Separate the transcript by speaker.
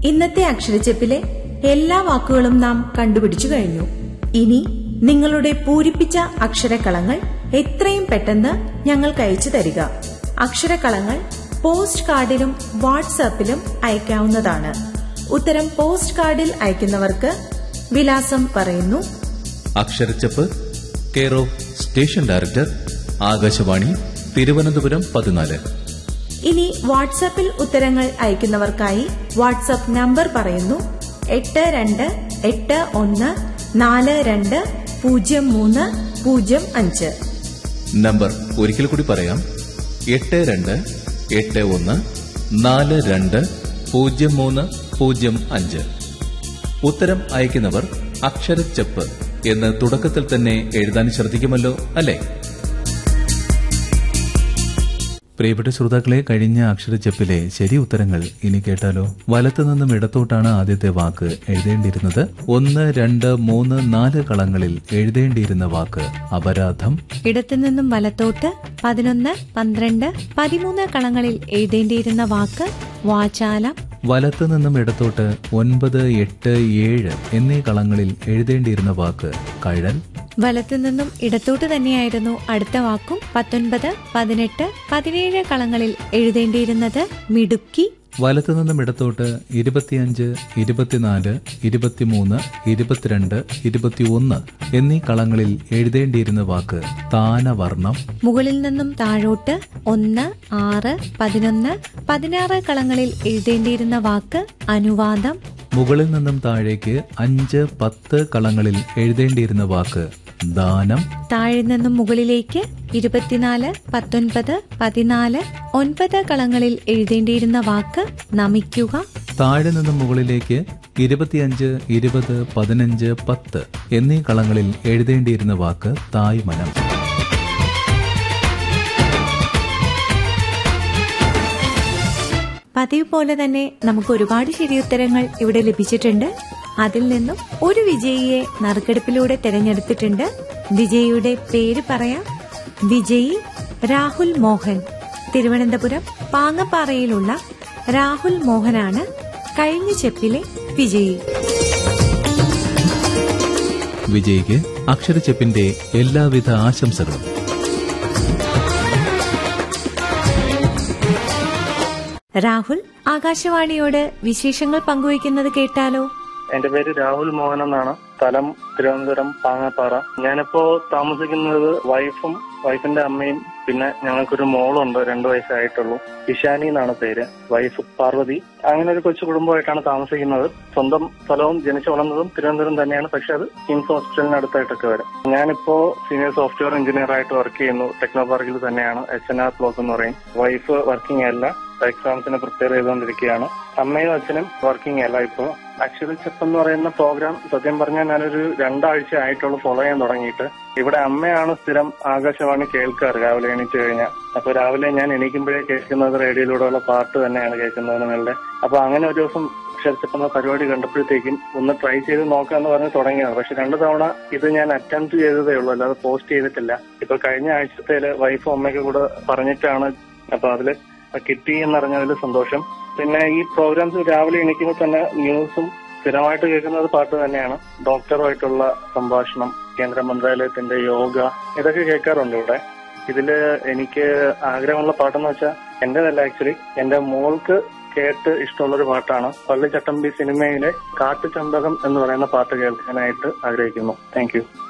Speaker 1: ഇന്നത്തെ അക്ഷരച്ചെപ്പിലെ എല്ലാ വാക്കുകളും നാം കണ്ടുപിടിച്ചു കഴിഞ്ഞു ഇനി നിങ്ങളുടെ പൂരിപ്പിച്ച അക്ഷരക്കളങ്ങൾ എത്രയും പെട്ടെന്ന് ഞങ്ങൾക്ക് അയച്ചു തരിക അക്ഷരക്കളങ്ങൾ പോസ്റ്റ് കാർഡിലും വാട്സാപ്പിലും അയക്കാവുന്നതാണ് ഉത്തരം പോസ്റ്റ് കാർഡിൽ അയക്കുന്നവർക്ക് വിലാസം പറയുന്നു
Speaker 2: അക്ഷരച്ചപ്പ് care of station director Akashvani Thiruvananthapuram പതിനാല്
Speaker 1: ഇനി വാട്സാപ്പിൽ ഉത്തരങ്ങൾ അയക്കുന്നവർക്കായി വാട്സാപ്പ് നമ്പർ പറയുന്നു എട്ട് രണ്ട് എട്ട് ഒന്ന് നാല് രണ്ട് പൂജ്യം മൂന്ന് പൂജ്യം അഞ്ച്
Speaker 2: നമ്പർ ഒരിക്കൽ കൂടി പറയാം എട്ട് രണ്ട് എട്ട് ഒന്ന് നാല് രണ്ട് പൂജ്യം മൂന്ന് പൂജ്യം അഞ്ച് ഉത്തരം അയക്കുന്നവർ അക്ഷരച്ചപ്പ് എന്ന് തുടക്കത്തിൽ തന്നെ എഴുതാൻ ശ്രദ്ധിക്കുമല്ലോ അല്ലേ പ്രിയപ്പെട്ട ശ്രോതാക്കളെ കഴിഞ്ഞ അക്ഷരച്ചപ്പിലെ ശരി ഉത്തരങ്ങൾ ഇനി കേട്ടാലോ വലത്തു നിന്നും ഇടത്തോട്ടാണ് ആദ്യത്തെ വാക്ക് എഴുതേണ്ടിയിരുന്നത് ഒന്ന് രണ്ട് മൂന്ന് നാല് കളങ്ങളിൽ എഴുതേണ്ടിയിരുന്ന വാക്ക് അപരാധം
Speaker 1: ഇടത്തുനിന്നും വലത്തോട്ട് പതിനൊന്ന് പന്ത്രണ്ട് പതിമൂന്ന് കളങ്ങളിൽ എഴുതേണ്ടിയിരുന്ന വാക്ക് വാചാലം
Speaker 2: വലത്തു നിന്നും ഇടത്തോട്ട് ഒൻപത് എട്ട് ഏഴ് എന്നീ കളങ്ങളിൽ എഴുതേണ്ടിയിരുന്ന വാക്ക് കഴൽ
Speaker 1: വലത്തുനിന്നും ഇടത്തോട്ട് തന്നെയായിരുന്നു അടുത്ത വാക്കും പത്തൊൻപത് പതിനെട്ട് പതിനേഴ് കളങ്ങളിൽ എഴുതേണ്ടിയിരുന്നത് മിടുക്കി
Speaker 2: വലത്തു നിന്നും ഇടത്തോട്ട് ഇരുപത്തിയഞ്ച് ഇരുപത്തിനാല് ഇരുപത്തിമൂന്ന് ഇരുപത്തിരണ്ട് ഇരുപത്തിയൊന്ന് എന്നീ കളങ്ങളിൽ എഴുതേണ്ടിയിരുന്ന വാക്ക് താനവർണം
Speaker 1: മുകളിൽ നിന്നും താഴോട്ട് ഒന്ന് ആറ് പതിനൊന്ന് പതിനാറ് കളങ്ങളിൽ എഴുതേണ്ടിയിരുന്ന വാക്ക് അനുവാദം
Speaker 2: മുകളിൽ നിന്നും താഴേക്ക് അഞ്ച് പത്ത് കളങ്ങളിൽ എഴുതേണ്ടിയിരുന്ന വാക്ക് ദാനം
Speaker 1: താഴെ നിന്നും മുകളിലേക്ക് ഇരുപത്തിനാല് പത്തൊൻപത് പതിനാല് ഒൻപത് കളങ്ങളിൽ എഴുതേണ്ടിയിരുന്ന വാക്ക് നമിക്കുക
Speaker 2: താഴെ നിന്നും മുകളിലേക്ക് ഇരുപത്തിയഞ്ച് ഇരുപത് പതിനഞ്ച് പത്ത് എന്നീ കളങ്ങളിൽ എഴുതേണ്ടിയിരുന്ന വാക്ക് തായ്മനം
Speaker 1: പതിവ് പോലെ തന്നെ നമുക്ക് ഒരുപാട് ശരിയുത്തരങ്ങൾ ഇവിടെ ലഭിച്ചിട്ടുണ്ട് അതിൽ നിന്നും ഒരു വിജയിയെ നറുക്കെടുപ്പിലൂടെ തിരഞ്ഞെടുത്തിട്ടുണ്ട് വിജയിയുടെ പേര് പറയാം വിജയി രാഹുൽ മോഹൻ തിരുവനന്തപുരം പാങ്ങപ്പാറയിലുള്ള രാഹുൽ മോഹനാണ് കഴിഞ്ഞ ചെപ്പിലെ വിജയി
Speaker 2: വിജയിക്ക് അക്ഷരച്ചെപ്പിന്റെ എല്ലാവിധ ആശംസകളും
Speaker 1: രാഹുൽ ആകാശവാണിയോട് വിശേഷങ്ങൾ പങ്കുവയ്ക്കുന്നത് കേട്ടാലോ
Speaker 3: എന്റെ പേര് രാഹുൽ മോഹൻ എന്നാണ് സ്ഥലം തിരുവനന്തപുരം പാങ്ങാപ്പാറ ഞാനിപ്പോ താമസിക്കുന്നത് വൈഫും വൈഫിന്റെ അമ്മയും പിന്നെ ഞങ്ങൾക്കൊരു മോളുണ്ട് രണ്ടു വയസ്സായിട്ടുള്ളൂ ഇഷാനി എന്നാണ് പേര് വൈഫ് പാർവതി അങ്ങനെ ഒരു കൊച്ചു കുടുംബമായിട്ടാണ് താമസിക്കുന്നത് സ്വന്തം സ്ഥലവും ജനിച്ചു വളർന്നതും തിരുവനന്തപുരം തന്നെയാണ് പക്ഷെ അത് കിംസ് ഹോസ്പിറ്റലിന് അടുത്തായിട്ടൊക്കെ വരും ഞാനിപ്പോ സീനിയർ സോഫ്റ്റ്വെയർ എഞ്ചിനീയർ ആയിട്ട് വർക്ക് ചെയ്യുന്നു ടെക്നോ പാർക്കിൽ തന്നെയാണ് എച്ച് എൻ ആർ ബ്ലോക്ക് എന്ന് പറയും വൈഫ് വർക്കിംഗ് അല്ല എക്സാംസിന് പ്രിപ്പയർ ചെയ്തുകൊണ്ടിരിക്കുകയാണ് അമ്മയും അച്ഛനും വർക്കിംഗ് അല്ല ഇപ്പോ അക്ഷര ചെപ്പ് എന്ന് പറയുന്ന പ്രോഗ്രാം സത്യം പറഞ്ഞാൽ ഞാനൊരു രണ്ടാഴ്ച ആയിട്ടുള്ളൂ ഫോളോ ചെയ്യാൻ തുടങ്ങിയിട്ട് ഇവിടെ അമ്മയാണ് സ്ഥിരം ആകാശവാണി കേൾക്കാറ് രാവിലെ എണീറ്റ് കഴിഞ്ഞാൽ അപ്പൊ രാവിലെ ഞാൻ എണീക്കുമ്പോഴേ കേൾക്കുന്നത് റേഡിയോയിലൂടെയുള്ള പാട്ട് തന്നെയാണ് കേൾക്കുന്നത് നിങ്ങളുടെ അപ്പൊ അങ്ങനെ ഒരു ദിവസം അക്ഷരച്ചപ്പ് എന്ന പരിപാടി കണ്ടപ്പോഴത്തേക്കും ഒന്ന് ട്രൈ ചെയ്ത് നോക്കാന്ന് പറഞ്ഞ് തുടങ്ങിയതാണ് പക്ഷെ രണ്ടു തവണ ഇത് ഞാൻ അറ്റംപ്റ്റ് ചെയ്തതേ ഉള്ളൂ അല്ലാതെ പോസ്റ്റ് ചെയ്തിട്ടില്ല ഇപ്പൊ കഴിഞ്ഞ ആഴ്ചത്തേല് വൈഫും അമ്മയ്ക്കും കൂടെ പറഞ്ഞിട്ടാണ് അപ്പൊ അതില് കിട്ടി എന്നറിഞ്ഞതിൽ സന്തോഷം പിന്നെ ഈ പ്രോഗ്രാംസ് രാവിലെ എണീക്കുമ്പോൾ തന്നെ ന്യൂസും സ്ഥിരമായിട്ട് കേൾക്കുന്നത് പാട്ട് തന്നെയാണ് ഡോക്ടറുമായിട്ടുള്ള സംഭാഷണം കേന്ദ്ര മന്ത്രാലയത്തിന്റെ യോഗ ഇതൊക്കെ കേൾക്കാറുണ്ട് ഇവിടെ ഇതില് എനിക്ക് ആഗ്രഹമുള്ള പാട്ടെന്ന് വെച്ചാൽ എന്റേതല്ല ആക്ച്വലി എന്റെ മോൾക്ക് കേട്ട് ഇഷ്ടമുള്ളൊരു പാട്ടാണ് പള്ളിച്ചട്ടമ്പി സിനിമയിലെ കാട്ടുചമ്പകം എന്ന് പറയുന്ന പാട്ട് കേൾക്കാനായിട്ട് ആഗ്രഹിക്കുന്നു താങ്ക് യു